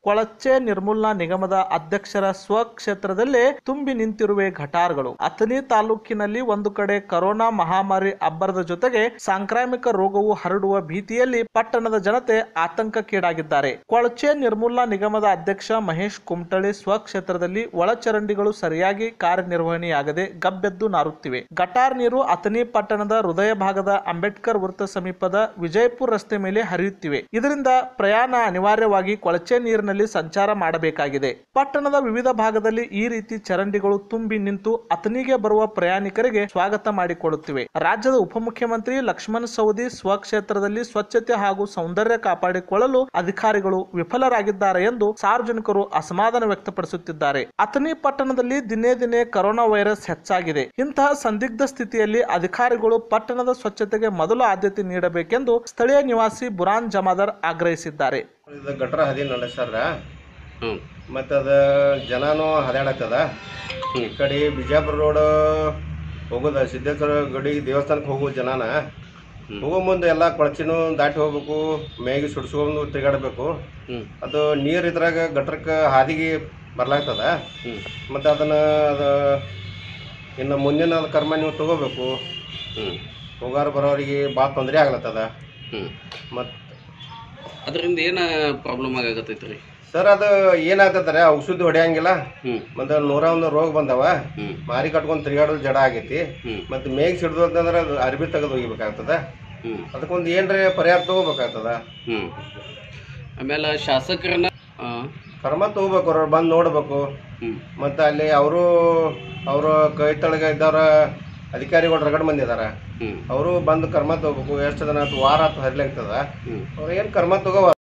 ಕೊಳಚೆ ನಿರ್ಮೂಲನಾ ನಿಗಮದ ಅಧ್ಯಕ್ಷರ ಸ್ವಕ್ಷೇತ್ರದಲ್ಲೇ ತುಂಬಿ ನಿಂತಿರುವೆ ಘಟಾರ್ಗಳು ಅಥಣಿ ತಾಲೂಕಿನಲ್ಲಿ ಒಂದು ಕಡೆ ಕರೋನಾ ಮಹಾಮಾರಿ ಅಬ್ಬರದ ಜೊತೆಗೆ ಸಾಂಕ್ರಾಮಿಕ ರೋಗವು ಹರಡುವ ಭೀತಿಯಲ್ಲಿ ಪಟ್ಟಣದ ಜನತೆ ಆತಂಕಕ್ಕೀಡಾಗಿದ್ದಾರೆ ಕೊಳಚೆ ನಿರ್ಮೂಲನಾ ನಿಗಮದ ಅಧ್ಯಕ್ಷ ಮಹೇಶ್ ಕುಮಟಳ್ಳಿ ಸ್ವಕ್ಷೇತ್ರದಲ್ಲಿ ಒಳಚರಂಡಿಗಳು ಸರಿಯಾಗಿ ಕಾರ್ಯನಿರ್ವಹಣೆಯಾಗದೆ ಗಬ್ಬೆದ್ದು ನಾರುತ್ತಿವೆ ಗಟಾರ್ ನೀರು ಅಥಣಿ ಪಟ್ಟಣದ ಹೃದಯ ಭಾಗದ ಅಂಬೇಡ್ಕರ್ ವೃತ್ತ ಸಮೀಪದ ವಿಜಯಪುರ ರಸ್ತೆ ಮೇಲೆ ಹರಿಯುತ್ತಿವೆ ಇದರಿಂದ ಪ್ರಯಾಣ ಅನಿವಾರ್ಯವಾಗಿ ಕೊಳಚೆ ನೀರಿನಲ್ಲಿ ಸಂಚಾರ ಮಾಡಬೇಕಾಗಿದೆ ಪಟ್ಟಣದ ವಿವಿಧ ಭಾಗದಲ್ಲಿ ಈ ರೀತಿ ಚರಂಡಿಗಳು ತುಂಬಿ ನಿಂತು ಅಥಣಿಗೆ ಬರುವ ಪ್ರಯಾಣಿಕರಿಗೆ ಸ್ವಾಗತ ಮಾಡಿಕೊಡುತ್ತಿವೆ ರಾಜ್ಯದ ಉಪಮುಖ್ಯಮಂತ್ರಿ ಲಕ್ಷ್ಮಣ್ ಸವದಿ ಸ್ವಕ್ಷೇತ್ರದಲ್ಲಿ ಸ್ವಚ್ಛತೆ ಹಾಗೂ ಸೌಂದರ್ಯ ಕಾಪಾಡಿಕೊಳ್ಳಲು ಅಧಿಕಾರಿಗಳು ವಿಫಲರಾಗಿದ್ದಾರೆ ಎಂದು ಸಾರ್ವಜನಿಕರು ಅಸಮಾಧಾನ ವ್ಯಕ್ತಪಡಿಸುತ್ತಿದ್ದಾರೆ ಅಥಣಿ ಪಟ್ಟಣದಲ್ಲಿ ದಿನೇ ದಿನೇ ಕರೋನಾ ವೈರಸ್ ಹೆಚ್ಚಾಗಿದೆ ಇಂತಹ ಸಂದಿಗ್ಧ ಸ್ಥಿತಿಯಲ್ಲಿ ಅಧಿಕಾರಿಗಳು ಪಟ್ಟಣದ ಸ್ವಚ್ಛತೆಗೆ ಮೊದಲು ಆದ್ಯತೆ ನೀಡಬೇಕೆಂದು ಸ್ಥಳೀಯ ನಿವಾಸಿ ಬುರಾನ್ ಜಮಾದಾರ್ ಆಗ್ರಹಿಸಿದ್ದಾರೆ ಇದು ಗಟ್ರ ಹದಿ ನಡೆಸ್ತಾರ ಹ್ಞೂ ಮತ್ತು ಅದು ಜನನೂ ಹದಾಡತ್ತದ ಈ ಕಡೆ ಬಿಜಾಪುರ ರೋಡ್ ಹೋಗೋದ ಸಿದ್ದೇಶ್ವರ ಗಡಿ ದೇವಸ್ಥಾನಕ್ಕೆ ಹೋಗೋ ಜನನ ಹೋಗೋ ಮುಂದೆ ಎಲ್ಲ ಕೊಳಚಿನೂ ದಾಟಿ ಹೋಗ್ಬೇಕು ಮೇಗಿ ಸುಡ್ಸ್ಕೊಂಡು ತಿರುಗಾಡಬೇಕು ಹ್ಞೂ ಅದು ನೀರು ಇದ್ರಾಗ ಗಟ್ರಕ್ಕೆ ಹಾದಿಗೆ ಬರ್ಲಾಗ್ತದ ಹ್ಞೂ ಮತ್ತು ಅದನ್ನು ಅದು ಇನ್ನು ಮುಂದಿನ ಅದು ಕರ್ಮ ನೀವು ತಗೋಬೇಕು ಹ್ಞೂ ಹೋಗಾರ ಬರೋರಿಗೆ ಭಾಳ ತೊಂದರೆ ಆಗ್ಲತ್ತದ ಹ್ಞೂ ಮತ್ತು ಅದರಿಂದ ಏನು ಪ್ರಾಬ್ಲಮ್ ಆಗಕತ್ತೈತೆ ರೀ ಸರ್ ಅದು ಏನಾಗ್ತದ್ರೆ ಔಷಧಿ ಹೊಡೆಯಂಗಿಲ್ಲ ಹ್ಞೂ ಮತ್ತು ನೂರ ಒಂದು ರೋಗ ಬಂದವ ಹ್ಞೂ ಮಾರಿ ಕಟ್ಕೊಂಡು ತಿರುಗಾಡೋದು ಜಡ ಆಗೈತಿ ಹ್ಞೂ ಮತ್ತು ಮೇಗ್ ಸಿಡ್ದು ಅಂತಂದ್ರೆ ಅದು ಅರ್ಬಿ ತೆಗೆದು ಒಗಿಬೇಕಾಗ್ತದ ಹ್ಞೂ ಅದಕ್ಕೊಂದು ಏನ್ರಿ ಪರಿಹಾರ ತಗೋಬೇಕಾಗ್ತದ ಹ್ಞೂ ಆಮೇಲೆ ಶಾಸಕರನ್ನ ಹಾಂ ಕರ್ಮ ತಗೋಬೇಕು ಅವ್ರು ಬಂದು ನೋಡ್ಬೇಕು ಹ್ಞೂ ಮತ್ತು ಅಲ್ಲಿ ಅವರು ಅವರು ಕೈ ತಳಗ ಇದ್ದವ್ರ ಅಧಿಕಾರಿಗಳು ರಗಡ್ ಮಂದಿ ಇದಾರ ಹ್ಞೂ ಅವರು ಬಂದು ಕರ್ಮ ತಗೋಬೇಕು ಎಷ್ಟು ದಿನ ಆತು ವಾರ ಆತು ಹರಿಲಾಗ್ತದ ಹ್ಞೂ ಅವ್ರು ಏನು ಕರ್ಮ ತಗೋವ